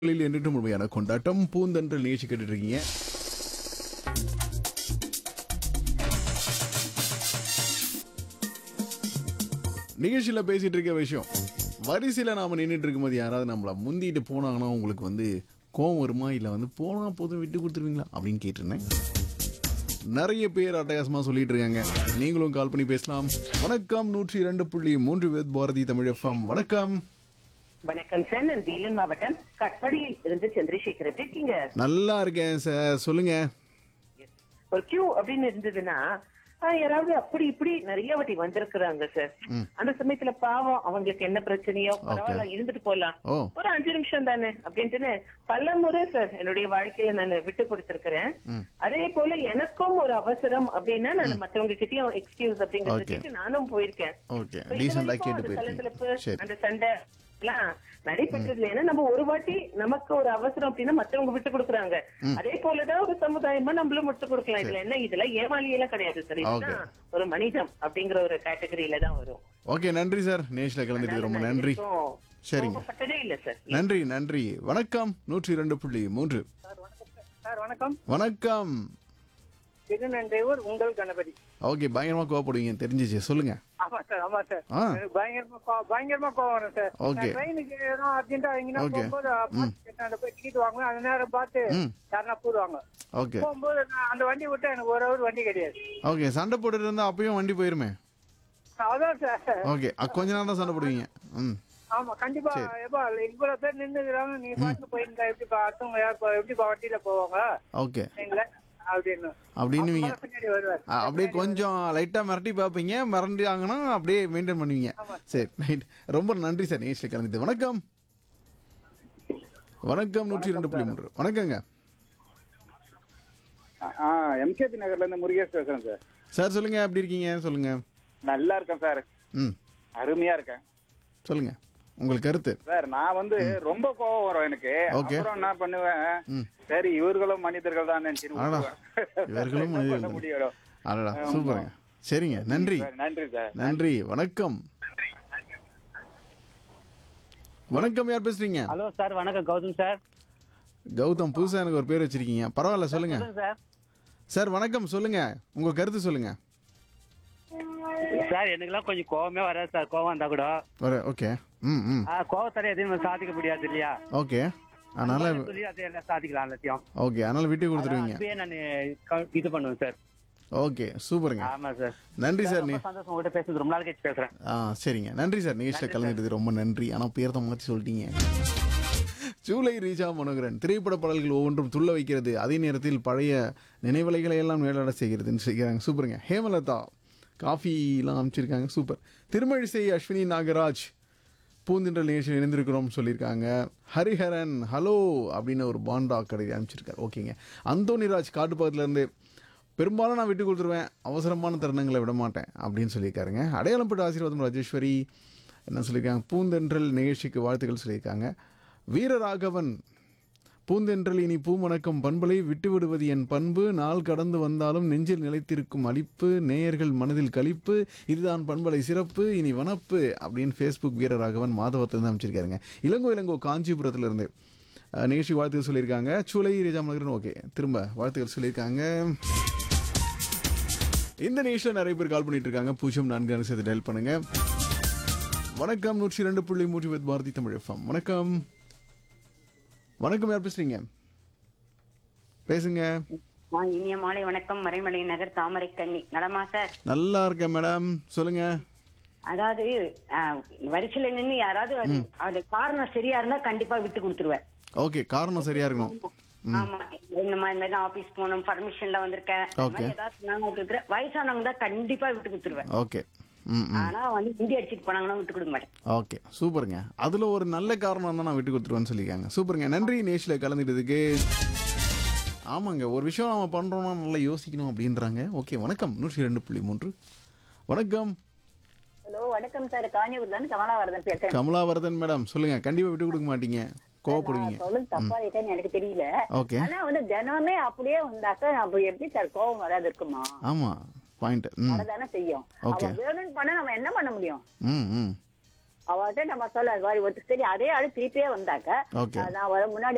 களில் என்றும் முழுமையான கொண்டாட்டம் பூந்தன்றல் நிகழ்ச்சி கேட்டுட்டு இருக்கீங்க நிகழ்ச்சியில் பேசிட்டு இருக்க விஷயம் வரிசையில் நாம நின்றுட்டு இருக்கும்போது யாராவது நம்மள முந்திட்டு போனாங்கன்னா உங்களுக்கு வந்து கோவம் வருமா இல்லை வந்து போனா போதும் விட்டு கொடுத்துருவீங்களா அப்படின்னு கேட்டிருந்தேன் நிறைய பேர் அட்டகாசமா சொல்லிட்டு இருக்காங்க நீங்களும் கால் பண்ணி பேசலாம் வணக்கம் நூற்றி இரண்டு புள்ளி மூன்று வேத் பாரதி தமிழ் எஃப்எம் வணக்கம் வணக்கம் சார் நான் வேலூர் மாவட்டம் கட்படியில் இருந்து சந்திரசேகர் எப்படி இருக்கீங்க நல்லா இருக்கேன் சார் சொல்லுங்க ஒரு கியூ அப்படின்னு இருந்ததுன்னா ஆஹ், யாராவது அப்படி இப்படி நிறைய வாட்டி வந்திருக்கிறாங்க சார் அந்த சமயத்துல பாவம் அவங்களுக்கு என்ன பிரச்சனையோ பரவாயில்ல இருந்துட்டு போலாம் ஓ ஒரு அஞ்சு நிமிஷம் தானே அப்படின்ட்டுன்னு பல முறை சார் என்னுடைய வாழ்க்கையில நான் விட்டு கொடுத்திருக்கிறேன் அதே போல எனக்கும் ஒரு அவசரம் அப்படின்னா நான் மத்தவங்க கிட்டயும் எக்ஸ்கியூஸ் அப்படிங்கறத Okay. கேட்டு நானும் போயிருக்கேன் ஓகே So, இது டீசெண்டா வரைக்கும் கேட்டு அந்த சலசலப்பு, போயிருக்கீங்க சரி அந்த சண்டை எல்லாம் நடைபெற்றதுல ஏன்னா நம்ம ஒரு வாட்டி நமக்கு ஒரு அவசரம் அப்படின்னா மத்தவங்க விட்டு கொடுக்குறாங்க அதே போலதான் ஒரு சமுதாயமா நம்மளும் விட்டு கொடுக்கலாம் இதுல என்ன இதுல ஏமாளி எல்லாம் கிடையாது சார் இதுதான் ஒரு மனிதம் அப்படிங்கிற ஒரு கேட்டகரியில தான் வரும் ஓகே நன்றி சார் நேஷ்ல கலந்துட்டு ரொம்ப நன்றி இதுக்கும் சரிங்க. கோபப்பட்டதே இல்ல சார் நன்றி நன்றி வணக்கம் நூற்றி இரண்டு புள்ளி மூன்று சார் வணக்கம் வணக்கம் திருநன்றையூர் உங்கள் கணபதி ஓகே பயங்கரமா கோவப்படுவீங்க தெரிஞ்சிச்சு சொல்லுங்க ஆமா சார் ஆமா சார் ஆ. எனக்கு பயங்கரமா கோ- பயங்கரமா கோவம் வரும் சார் Okay. நான் ட்ரெயினுக்கு ஏதோ அர்ஜென்ட்டா எங்கன்னா Okay. போகும்போது பார்த்து அந்த போய் டிக்கெட் வாங்குவேன் அந்த நேரம் பார்த்து ம். யாருன்னா போடுவாங்க ஓகே போகும்போது நான் அந்த வண்டி விட்டு எனக்கு ஒரு ஹவர் வண்டி கிடையாது ஓகே சண்டை போட்டுட்டு இருந்தா அப்பயும் வண்டி போயிருமே அதான் சார் ஓகே அ, கொஞ்ச நேரம் தான் சண்டை போடுவீங்க ம் ஆமா கண்டிப்பா எப்பா இவ்வளவு பேர் நின்னுக்கிறாங்க நீ பாட்டு போயிருந்தா எப்படி பா- அடுத்தவங்க யார் பா- எப்படி பா வண்டியில போவாங்க ஓகே ட்ரெயின்ல அப்படின்னு அப்படின்னுவீங்க அப்புறம் பின்னாடி வருவார் அ, அப்படியே கொஞ்சம் லைட்டா மிரட்டி பார்ப்பீங்க மிரண்டியாங்கன்னா அப்படியே மெயின்டைன் பண்ணுவீங்க சரி ரைட் ரொம்ப நன்றி சார் நேஷ்ல கலந்துட்டு வணக்கம் வணக்கம் நூற்றி இரண்டு புள்ளி மூன்று வணக்கங்க ஆ எம்கேபி நகர்ல இருந்து முருகேஷ் பேசுறேன் சார் சார் சொல்லுங்க எப்படி இருக்கீங்க சொல்லுங்க நல்லா இருக்கேன் சார் ம் அருமையா இருக்கேன் சொல்லுங்க உங்களுக்கு கருத்து சார் நான் வந்து ரொம்ப கோவம் வரும் எனக்கு Okay. அப்புறம் என்ன பண்ணுவேன் ம். சரி இவர்களும் மனிதர்கள் தான் நினைச்சிட்டு ஆடா, விட்டுருவேன். இவர்களும் என்ன மனிதர்கள் பண்ண தான். முடியும் அடடா சூப்பருங்க சரிங்க நன்றி சார், நன்றி சார் நன்றி வணக்கம் வணக்கம் யார் பேசுறீங்க ஹலோ சார் வணக்கம் கௌதம் சார் கௌதம் புதுசா எனக்கு ஒரு பேர் வச்சிருக்கீங்க பரவாயில்ல சொல்லுங்க சொல்லுங்க சார் சார் வணக்கம் சொல்லுங்க உங்க கருத்து சொல்லுங்க சார் எனக்குலாம் கொஞ்சம் கோவமே வராது சார் கோவம் வந்தா கூட வர ஓகே ம் ம் ஆ, கோவத்தால எதையும் நம்ம சாதிக்க முடியாது இல்லையா ஓகே அதனால சொல்லி அதை எல்லாம் சாதிக்கலாம் எல்லாத்தையும் ஓகே அதனால விட்டு கொடுத்துருவீங்க அப்பயே நான் இது பண்ணுவேன் சார் ஓகே சூப்பருங்க ஆமா சார் நன்றி சார் நீ ரொம்ப சந்தோஷம் உங்ககிட்ட பேசுறது ரொம்ப நாள் கழிச்சு பேசுறேன் ஆ சரிங்க நன்றி சார் நிகழ்ச்சியில் கலந்துட்டது ரொம்ப நன்றி ஆனால் பேர் தான் மாற்றி சொல்லிட்டீங்க ஜூலை ரீஜா மனோகரன் திரைப்பட பாடல்கள் ஒவ்வொன்றும் துள்ள வைக்கிறது அதே நேரத்தில் பழைய நினைவலைகளை எல்லாம் மேலாட செய்கிறதுன்னு செய்கிறாங்க சூப்பருங்க ஹேமலதா காஃபிலாம் அமைச்சிருக்காங்க சூப்பர் திருமழிசை அஸ்வினி நாகராஜ் பூந்தின்றல் நிகழ்ச்சியில் இணைந்திருக்கிறோம் சொல்லியிருக்காங்க ஹரிஹரன் ஹலோ அப்படின்னு ஒரு பாண்டா கடை அனுப்பிச்சிருக்காரு ஓகேங்க அந்தோனிராஜ் காட்டுப்பாக்கத்துலேருந்து பெரும்பாலும் நான் விட்டு கொடுத்துருவேன் அவசரமான தருணங்களை விட மாட்டேன் அப்படின்னு சொல்லியிருக்காருங்க அடையாளப்பட்ட ஆசீர்வாதம் ராஜேஸ்வரி என்ன சொல்லியிருக்காங்க பூந்தென்றல் நிகழ்ச்சிக்கு வாழ்த்துக்கள் சொல்லியிருக்காங்க வீரராகவன் பூந்தென்றல் இனி பூமணக்கம் பண்பலை விட்டுவிடுவது என் பண்பு நாள் கடந்து வந்தாலும் நெஞ்சில் நிலைத்திருக்கும் அளிப்பு நேயர்கள் மனதில் களிப்பு இதுதான் பண்பலை சிறப்பு இனி வனப்பு அப்படின்னு ஃபேஸ்புக் வீரராகவன் மாதவத்திலிருந்து அமைச்சிருக்காருங்க இளங்கோ இளங்கோ காஞ்சிபுரத்துல இருந்து அஹ், நிகழ்ச்சி வாழ்த்துக்கள் சொல்லியிருக்காங்க சூலை ரேஜாமலகரன் ஓகே திரும்ப வாழ்த்துக்கள் சொல்லியிருக்காங்க இந்த நிகழ்ச்சியில் நிறைய பேர் கால் பண்ணிட்டு இருக்காங்க பூஜ்ஜியம் நான்கு அனுசரித்து டயல் பண்ணுங்க வணக்கம் நூற்றி ரெண்டு புள்ளி மூன்று வித் பாரதி தமிழ் எஃப்எம் வணக்கம் வணக்கம் யார் பேசுறீங்க பேசுங்க ஆ, இனிய மாலை வணக்கம் மறைமலை நகர் தாமரை கண்ணி நலமா சார் நல்லா இருக்கேன் மேடம் சொல்லுங்க அதாவது ஆ, வரிசையில நின்னு யாராவது அது அது காரணம் சரியா இருந்தா கண்டிப்பா விட்டு கொடுத்துருவேன் ஓகே காரணம் சரியா இருக்கணும் ஆமா இந்த மாதிரி இந்த மாதிரி ஆபீஸ் போகணும் பர்மிஷன்ல வந்திருக்கேன் இந்த Okay. மாதிரி ஏதாவது நான் விட்டுருக்கேன் வயசானவங்க தான் கண்டிப்பா விட்டு கொடுத்துருவேன் ஓகே ம் ம் ஆனா வந்து இந்தி அடிச்சிட்டு போனாங்கன்னா விட்டு கொடுக்க மாட்டேன் ஓகே சூப்பருங்க அதுல ஒரு நல்ல காரணம் தான் நான் விட்டு கொடுத்துருவேன்னு சொல்லியிருக்காங்க சூப்பருங்க நன்றி நேஷில் கலந்துட்டதுக்கு ஆமாங்க ஒரு விஷயம் நம்ம பண்றோம்னா நல்லா யோசிக்கணும் அப்படின்றாங்க ஓகே வணக்கம் நூற்றி ரெண்டு புள்ளி மூன்று வணக்கம் ஹலோ வணக்கம் சார் காஞ்சிபுரத்துல இருந்து கமலாவரதன் பேசுறேன் கமலாவரதன் மேடம் சொல்லுங்க கண்டிப்பா விட்டு கொடுக்க மாட்டீங்க கோவப்படுவீங்க சொல்லுங்க தப்பா இருக்கேன்னு எனக்கு தெரியல ஓகே ஆனா வந்து தினமே அப்படியே வந்தாக்க அப்ப எப்படி சார் கோவம் வராது இருக்குமா ஆமா பாயிண்ட் ம் வரதானே செய்யும் Okay. அவ வேணும்னு பண்ண நம்ம என்ன பண்ண முடியும் ம் ம் அவர்கிட்ட நம்ம சொல்ல அது மாதிரி ஒரு சரி அதே ஆளு திருப்பியே வந்தாக்க Okay. நான் வர முன்னாடி